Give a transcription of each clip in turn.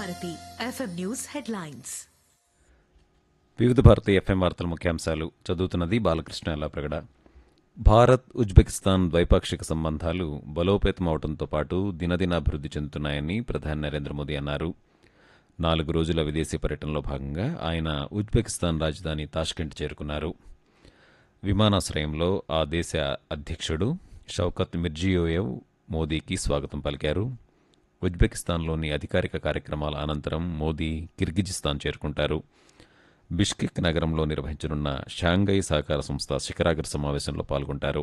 Bharati FM news headlines వివిధ Bharati FM వార్తల ముఖ్యాంశాలు చదువుతున్నది బాలకృష్ణ ఎల్లాప్రగడ భారత్ ఉజ్బెకిస్తాన్ ద్వైపాక్షిక సంబంధాలు బలోపేతమవడంతో పాటు దినదినాభివృద్ధి చెందుతున్నాయని ప్రధాని నరేంద్ర మోదీ అన్నారు నాలుగు రోజుల విదేశీ పర్యటనలో భాగంగా ఆయన ఉజ్బెకిస్తాన్ రాజధాని తాష్కెంట్ చేరుకున్నారు విమానాశ్రయంలో ఆ దేశ అధ్యక్షుడు షౌకత్ మిర్జియోయేవ్ మోదీకి స్వాగతం పలికారు ఉజ్బెకిస్తాన్లోని అధికారిక కార్యక్రమాల అనంతరం మోదీ కిర్గిజిస్తాన్ చేరుకుంటారు బిష్కెక్ నగరంలో నిర్వహించనున్న షాంఘై సహకార సంస్థ శిఖరాగ్ర సమావేశంలో పాల్గొంటారు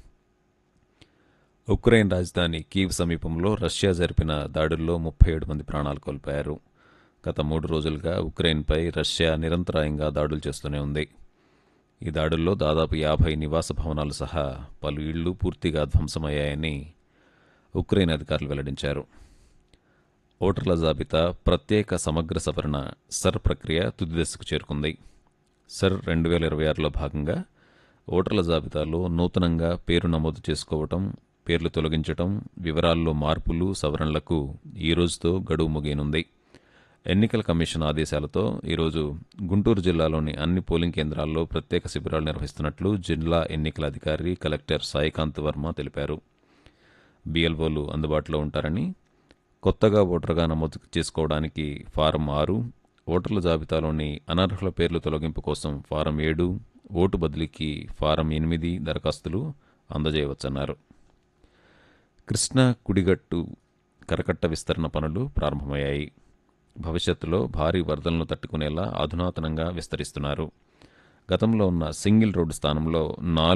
ఉక్రెయిన్ రాజధాని కీవ్ సమీపంలో రష్యా జరిపిన దాడుల్లో ముప్పై ఏడు మంది ప్రాణాలు కోల్పోయారు గత మూడు రోజులుగా ఉక్రెయిన్పై రష్యా నిరంతరాయంగా దాడులు చేస్తూనే ఉంది ఈ దాడుల్లో దాదాపు యాభై నివాస భవనాలు సహా పలు ఇళ్లు పూర్తిగా ధ్వంసమయ్యాయని ఉక్రెయిన్ అధికారులు వెల్లడించారు ఓటర్ల జాబితా ప్రత్యేక సమగ్ర సవరణ సర్ ప్రక్రియ తుది దశకు చేరుకుంది సర్ రెండు వేల ఇరవై ఆరులో భాగంగా ఓటర్ల జాబితాలో నూతనంగా పేరు నమోదు చేసుకోవటం పేర్లు తొలగించటం వివరాల్లో మార్పులు సవరణలకు ఈ రోజుతో గడువు ముగియనుంది ఎన్నికల కమిషన్ ఆదేశాలతో ఈరోజు గుంటూరు జిల్లాలోని అన్ని పోలింగ్ కేంద్రాల్లో ప్రత్యేక శిబిరాలు నిర్వహిస్తున్నట్లు జిల్లా ఎన్నికల అధికారి కలెక్టర్ సాయికాంత్ వర్మ తెలిపారు బిఎల్ఓలు అందుబాటులో ఉంటారని కొత్తగా ఓటరుగా నమోదు చేసుకోవడానికి ఫారం ఆరు ఓటర్ల జాబితాలోని అనర్హుల పేర్ల తొలగింపు కోసం ఫారం ఏడు ఓటు బదిలీకి ఫారం ఎనిమిది దరఖాస్తులు అందజేయవచ్చన్నారు కృష్ణా కుడిగట్టు కరకట్ట విస్తరణ పనులు ప్రారంభమయ్యాయి భవిష్యత్తులో భారీ వరదలను తట్టుకునేలా అధునాతనంగా విస్తరిస్తున్నారు గతంలో ఉన్న సింగిల్ రోడ్డు స్థానంలో నాలుగు